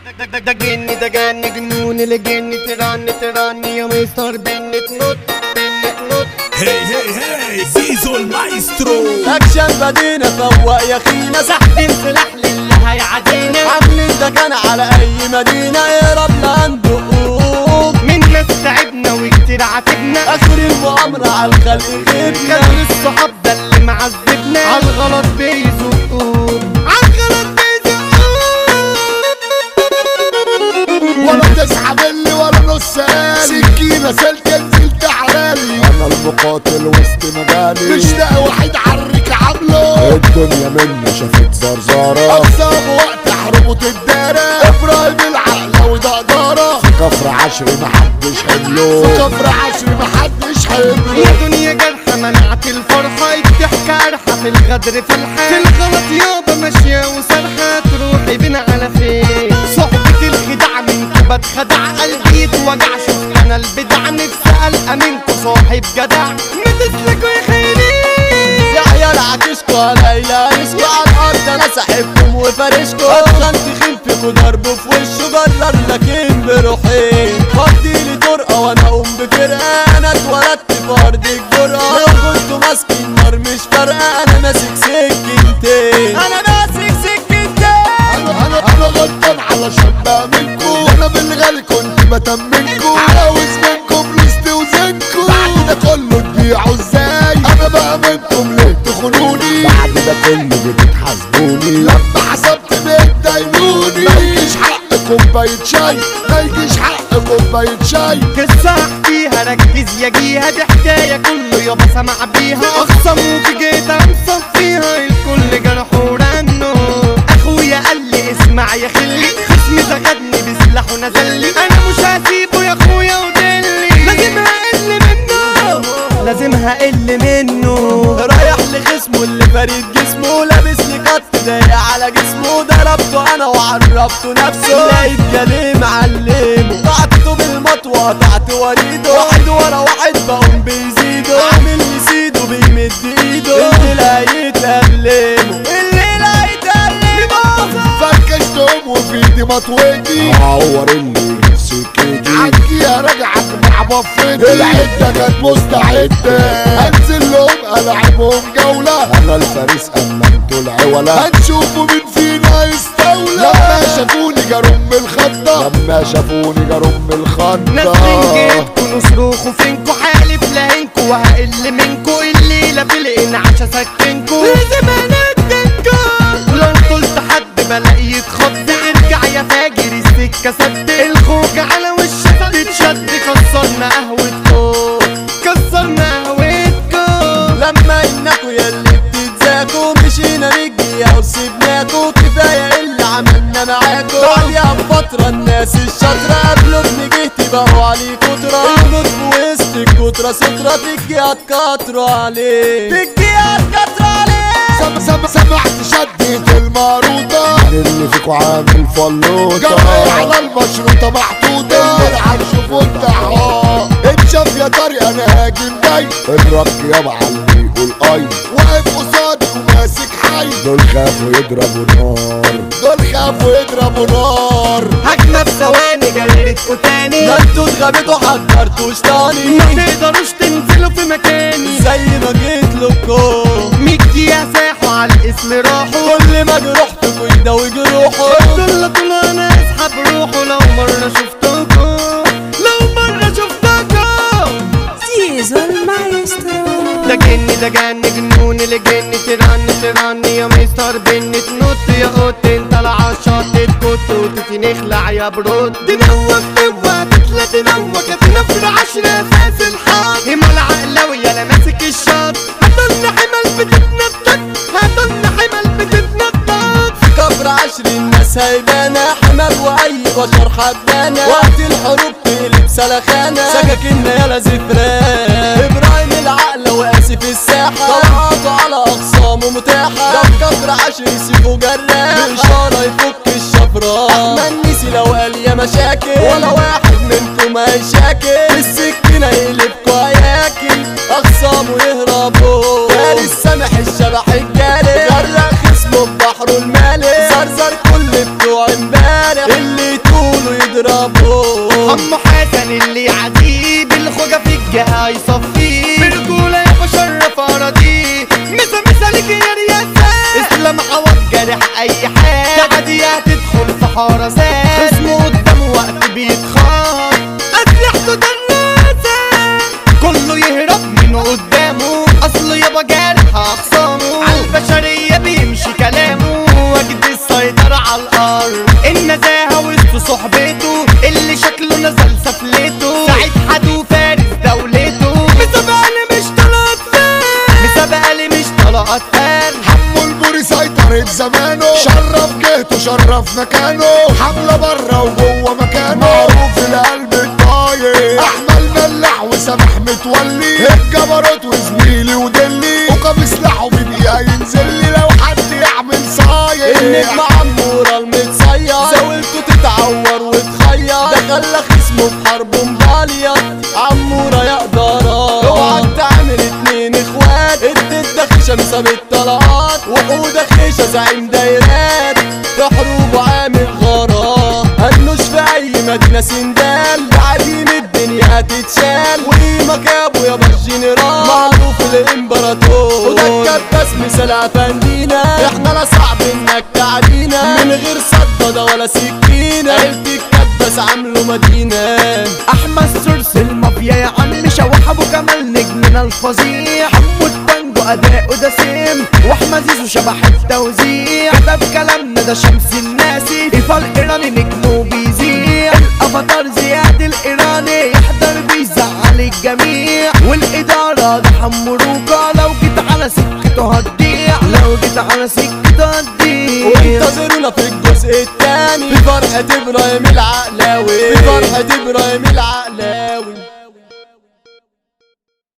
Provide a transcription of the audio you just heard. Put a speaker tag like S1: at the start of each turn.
S1: ده ده ده جن ده جن جنون الجن ترن ترن يا مستر بن تنط بن تنط
S2: هي هي هي زيزو المايسترو
S3: اكشن بدينا فوق يا خينا
S1: سحب سلاح للي هيعادينا
S3: عاملين ده كان على اي مدينة يا رب عنده قوم
S1: من ناس تعبنا وكتير عاتبنا
S3: اخر المؤامرة على الخلق غيبنا
S1: كان الصحاب ده اللي معذبنا عالغلط بيزقوم عالغلط بيزقوم
S4: ولا تسحب اللي ولا نص آلي سكينة سلكة نزلت علالي انا المقاتل وسط مجالي مش لاقي واحد عرك عامله الدنيا مني شافت زرزارة اقسام وقت حروب وتدارى ابراهيم العقل ده قدارة في كفر عشري محدش حمله في كفر عشري محدش حمله
S1: يا دنيا جرحة منعت الفرحة الضحكة قرحة في الغدر في الحال في الغلط يابا ماشية وسرحة تروحي بينا على فين صحبة الخداع منكو بتخدع قلبي يتوجع شوف انا البدع نفسي القى منكو صاحب جدع ما تسلكوا يا خيرين
S3: يا عيال عكشكوا ليلى نسكوا على الارض انا ساحبكم وفارشكوا اصلا تخين فيكوا ضرب في وشه جرر لكن بروحين فضيلي طرقة وانا اقوم بفرقة انا اتولدت في ارض الجرأة لو كنتوا ماسكين نار مش فارقة انا ماسك سكينتين انا ماسك سكينتين
S4: انا انا انا غلطان علشان بأمنكو انا بالغالي كنت بتمنكو عاوز منكم فلوس توزنكو بعد ده كله تبيعوا ازاي انا بأمنكم ليه تخونوني بعد ده كله بتتحاسبوني لما حسبت بتدينوني ما يجيش حق كوباية شاي ما يجيش حق كوباية شاي
S1: قصة احكيها ركز يا جيها دي حكاية كله يابا سمع بيها اخصم وفي جيت انصف فيها الكل جرح ورنه اخويا قال لي اسمع يا خلي خصمي زغدني بسلاحه نزل لي انا مش هسيبه يا اخويا ودلي لازم هقل منه لازم هقل منه
S3: رايح لخصمه اللي فريد جسمه لابس لي قط ضايق على جسمه ضربته انا وعرفته نفسه لقيت جاليه معلمه قطعته بالمطوة قطعت وريده واحد ورا واحد بقوم بيزيده عامل لي سيده بيمد ايده اللي هيتألمه اللي هيتألمه
S4: فركشتهم وفي ايدي مطوتي عور اللي سكتي عكي يا رجعك مع بفتي العدة كانت مستعدة هنزل لهم العبهم جولة انا الفارس اما انتوا العولة هنشوفوا مين فينا يستولى لما شافوني جارهم الخضة لما شافوني جارهم الخضة
S1: ناس رنجتكوا نصروخوا فينكوا حالف لهنكوا وهقل منكوا الليلة في الانعاش اسكنكوا لازم اندنكوا لو قلت حد بلاقي يتخض ارجع يا فاجر السكة سد الخوج على وشك تتشد كسرنا قهوتكوا كسرنا قهوتكوا
S3: لما انكوا ياللي بتتزاكوا مشينا نجي وسيبناكوا كفايه اللي عملنا معاكوا بعديها بفتره الناس الشاطره قبلوا ابن جهتي بقوا عليه كتره الموت في وسط الكتره ستره تجي هتكتروا عليه تجي هتكتروا عليه
S4: سم سم سمعت شدة الماروطة اللي فيكوا عامل فلوطة جري على المشروطة محطوطة العرش فتحها اتشاف يا طريق انا هاجم جاي الرب يا معلم يقول اي واقف قصادي وماسك حي دول خافوا يضربوا نار دول خافوا يضربوا نار
S1: هجمة بثواني جلدتكوا تاني
S3: ده انتوا اتغبتوا حضرتوش تاني
S1: ما تقدروش تنزلوا في مكاني
S3: زي ما جيت لكم
S1: مية دقيقة ساحوا على الاسم راحوا
S3: كل ما جروحتكوا يداوي جروحه
S1: دول طول انا اسحب روحه لو مرة شفتكوا لو مرة شفتكوا
S5: Zizzo il maestro
S1: ده جن ده جن جنون الجن ترن ترن يا مستر بن تنط يا قط انت العشاط تكت وتتي نخلع يا برود تنوك تبقى تتلا تنوك تنفر عشرة اساس الحاط هما العقلوية لا ماسك الشاط هتن حمل بتتنطط هتن حمل بتتنطط
S3: كبر عشرين الناس هيبانة حمل واي بشر حدانا وقت الحروب تقلب سلخانة سكاكين يالا زفران ابراهيم العقل واسف الساحة طلعاته على اخصامه متاحة ده كبر عشرين سيفه جراح بإشارة يفك الشفرة احمد نسي لو قال يا مشاكل ولا واحد منكم هيشاكل بالسكينة يقلبكوا هياكل اخصامه يهربوا فارس سامح الشبح الجالي غرق خصمه ببحره المالي زرزر كل بتوع امبارح اللي
S1: عادية تدخل في حرسات خصمه قدامه وقت بيتخاط أسلحته دناسة كله يهرب منه قدامه اصله يابا جارح اخصامه عالبشرية بيمشي كلامه وجد السيطرة على الارض النزاهة وسط صحبته اللي شكله نزل سفلته سعيد حدو فارس دولته مسابقة مش طلعت فارس مسابقة مش طلعت فارس
S4: حمو البوري سيطرة زمانه شرف جهته شرف مكانه حملة بره وجوه مكانه معروف في القلب الطاير احمد ملح وسامح متولي الجبروت وزميلي ودلي وقام سلاحه بدقيقة ينزل لي لو حد يعمل صاير
S3: النجم عمورة المتصير زاولته تتعور وتخير ده خلى خصمه في حرب مبالية عمورة يا قدرات اوعى تعمل اتنين اخوات ادت دخشة مسابت طلقات وحودة خيشة زعيم دايرات في حروب وعامل غارات هنوش في اي مدينة سندال بعدين الدنيا هتتشال وقيمك يا ابو يابا الجنرال معروف الامبراطور وده الكباس مثال افندينا احنا لا صعب انك تعدينا من غير صدى ولا سكينة عيلة الكباس عامله مدينة
S1: احمد سرس المافيا يا عم شوح ابو كمال نجمنا الفظيع حمود بانجو اداؤه ده سيم واحمد زيزو شبح التوزيع كتب كلامنا ده شمس الناسي ايفا الايراني نجمه بيذيع الافاتار زياد الايراني يحضر بيزعل الجميع والاداره ده حمروكا لو جيت على سكته هتضيع لو جيت على سكته هتضيع
S3: وانتظرونا في الجزء الثاني في فرحة ابراهيم العقلاوي في فرحة ابراهيم العقلاوي